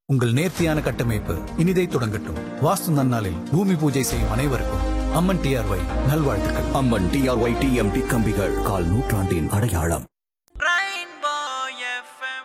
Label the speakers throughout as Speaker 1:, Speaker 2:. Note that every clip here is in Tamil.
Speaker 1: உங்கள் நேர்த்தியான கட்டமைப்பு இனிதை தொடங்கட்டும் வாஸ்து நன்னாளில் பூமி பூஜை செய்யும் அனைவருக்கும் அம்மன் டிஆர்ஒய் நல்வாழ்த்துக்கள்
Speaker 2: அம்மன் டிஆர்ஒய் டிஎம்டி கம்பிகள் கால் நூற்றாண்டின் அடையாளம்
Speaker 3: Rainbow FM.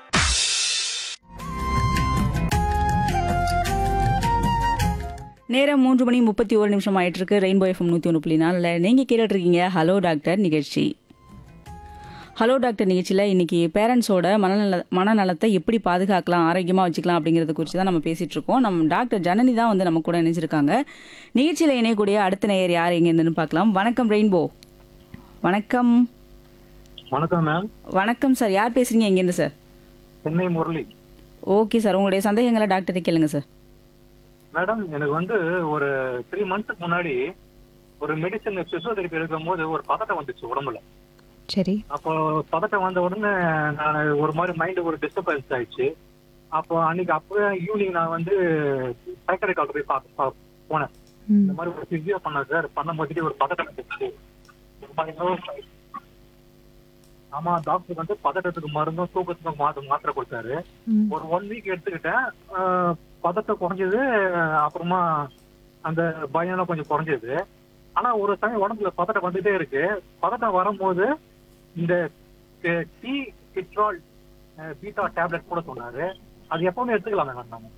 Speaker 4: நேரம் மூன்று மணி முப்பத்தி ஒரு நிமிஷம் ஆயிட்டு இருக்கு ரெயின்போ எஃப்எம் நூற்றி ஒன்று புள்ளி நாலில் நீங்கள் கேட்டுட்டு இருக்கீங்க ஹலோ டாக்டர் நிகழ்ச்சி ஹலோ டாக்டர் நிகழ்ச்சியில் இன்னைக்கு பேரண்ட்ஸோட மனநல மனநலத்தை எப்படி பாதுகாக்கலாம் ஆரோக்கியமாக வச்சுக்கலாம் அப்படிங்கிறத குறித்து தான் நம்ம பேசிட்டு இருக்கோம் நம்ம டாக்டர் ஜனனி தான் வந்து நம்ம கூட இணைஞ்சிருக்காங்க நிகழ்ச்சியில் இணையக்கூடிய அடுத்த நேயர் யார் எங்கேருந்துன்னு பார்க்கலாம் வணக்கம் ரெயின்போ வணக்கம்
Speaker 5: வணக்கம் மேம்
Speaker 4: வணக்கம் சார் யார் பேசுறீங்க எங்கேருந்து sir
Speaker 5: Chennai Murali
Speaker 4: okay sir உங்களுடைய சந்தேகங்களை டாக்டர் கேளுங்க சார்
Speaker 5: மேடம் எனக்கு வந்து ஒரு த்ரீ மந்த்ஸ்க்கு முன்னாடி ஒரு மெடிசன் பிசியோதெரபி எடுக்கும் போது ஒரு பதட்டம் வந்துச்சு உடம்புல
Speaker 6: சரி
Speaker 5: அப்போ பதட்டம் வந்த உடனே நான் ஒரு மாதிரி மைண்டு ஒரு டிஸ்டர்பன்ஸ் ஆயிடுச்சு அப்போ அன்னைக்கு அப்போ ஈவினிங் நான் வந்து சைக்கரை டாக்டர் போய் பார்க்க பா- போனேன்
Speaker 6: ம்
Speaker 5: இந்த மாதிரி ஒரு பிசியோ பண்ணேன் சார் பண்ணும் போது ஒரு பதட்டம் வந்துச்சு ஒரு five hours ஆயிடுச்சு. ஆமா டாக்டர் வந்து பதட்டத்துக்கு மருந்தும் தூக்கத்துக்கு மாத்திரை மாத்திரை கொடுத்தாரு
Speaker 6: ம்
Speaker 5: ஒரு ஒன் வீக் எடுத்துக்கிட்டேன் ஆஹ் பதட்டம் குறைஞ்சது அப்புறமா அந்த பயம்லாம் கொஞ்சம் குறைஞ்சது ஆனா ஒரு சமயம் உடம்புல பதட்டம் வந்துட்டே இருக்கு பதட்டம் வரும்போது இந்த டி சிட்ரால் பீட்டா டேப்லெட் கூட சொன்னாரு அது எப்பவுமே எடுத்துக்கலாம் மேடம் நாம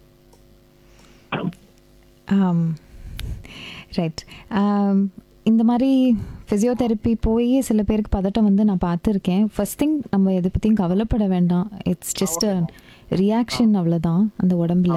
Speaker 6: ரைட் இந்த மாதிரி ஃபிசியோதெரப்பி போய் சில பேருக்கு பதட்டம் வந்து நான் பார்த்துருக்கேன் ஃபர்ஸ்ட் திங் நம்ம எதை பற்றியும் கவலைப்பட வேண்டாம் இட்ஸ் ஜஸ்ட் அ ரியாக்ஷன் அவ்வளோதான் அந்த உடம்புல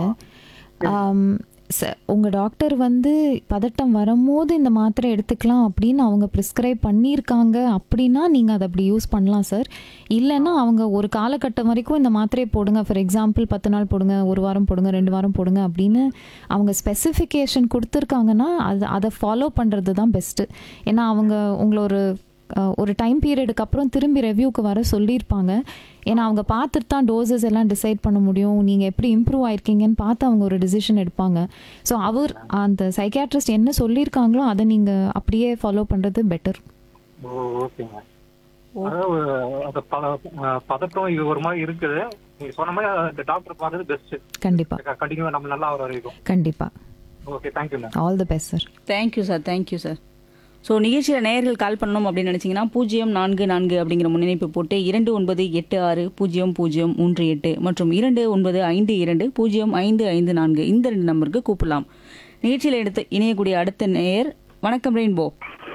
Speaker 6: உங்கள் டாக்டர் வந்து பதட்டம் வரும்போது இந்த மாத்திரை எடுத்துக்கலாம் அப்படின்னு அவங்க ப்ரிஸ்கிரைப் பண்ணியிருக்காங்க அப்படின்னா நீங்கள் அதை அப்படி யூஸ் பண்ணலாம் சார் இல்லைன்னா அவங்க ஒரு காலகட்டம் வரைக்கும் இந்த மாத்திரையை போடுங்க ஃபார் எக்ஸாம்பிள் பத்து நாள் போடுங்க ஒரு வாரம் போடுங்க ரெண்டு வாரம் போடுங்க அப்படின்னு அவங்க ஸ்பெசிஃபிகேஷன் கொடுத்துருக்காங்கன்னா அது அதை ஃபாலோ பண்ணுறது தான் பெஸ்ட்டு ஏன்னா அவங்க உங்களை ஒரு அஹ், ஒரு டைம் பீரியடுக்கு அப்புறம் திரும்பி ரெவ்யூக்கு வர சொல்லியிருப்பாங்க ஏன்னா அவங்க பார்த்துட்டு தான் டோசஸ் எல்லாம் டிசைட் பண்ண முடியும் நீங்கள் எப்படி இம்ப்ரூவ் ஆயிருக்கீங்கன்னு பார்த்து அவங்க ஒரு டிசிஷன் எடுப்பாங்க ஸோ அவர் அந்த சைக்காட்ரிஸ்ட் என்ன சொல்லியிருக்காங்களோ அதை நீங்கள் அப்படியே ஃபாலோ பண்ணுறது பெட்டர்
Speaker 5: ஓகேங்க அதாவது அந்த ப- அஹ் பதட்டம் இது ஒரு மாதிரி இருக்குது நீங்க சொன்ன மாதிரி அந்த டாக்டர் பார்த்தது பெஸ்ட்
Speaker 6: கண்டிப்பாக
Speaker 5: கண்டிப்பா நம்ம நல்லா வர வரைக்கும்
Speaker 6: கண்டிப்பாக
Speaker 5: okay thank you ma'am
Speaker 6: all the best sir
Speaker 4: thank you sir thank you sir so நிகழ்ச்சியில் நேயர்கள் கால் பண்ணணும் அப்படின்னு நினச்சிங்கன்னா பூஜ்ஜியம் நான்கு நான்கு அப்படிங்கிற முன்னிணைப்பு போட்டு இரண்டு ஒன்பது எட்டு ஆறு பூஜ்ஜியம் பூஜ்ஜியம் மூன்று எட்டு மற்றும் இரண்டு ஒன்பது ஐந்து இரண்டு பூஜ்ஜியம் ஐந்து ஐந்து நான்கு இந்த ரெண்டு நம்பருக்கு கூப்பிடலாம் நிகழ்ச்சியில் எடுத்து இணையக்கூடிய அடுத்த நேயர் வணக்கம் ரெயின்போ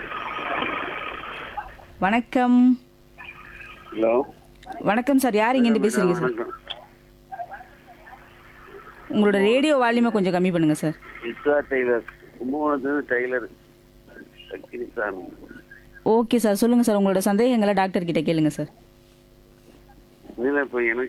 Speaker 4: வணக்கம்
Speaker 7: ஹலோ
Speaker 4: வணக்கம் சார் யார் இங்கேருந்து பேசுறீங்க சார் உங்களோட ரேடியோ வால்யூமை கொஞ்சம் கம்மி பண்ணுங்க சார்
Speaker 7: இஸ்ரா டெய்லர் கும்பகோணத்துலேருந்து tailor Sakthi sir
Speaker 4: okay sir சொல்லுங்கள் சார் உங்களோட சந்தேகங்களை டாக்டர் கிட்ட கேளுங்க சார்
Speaker 7: இல்லை இப்போ எனக்கு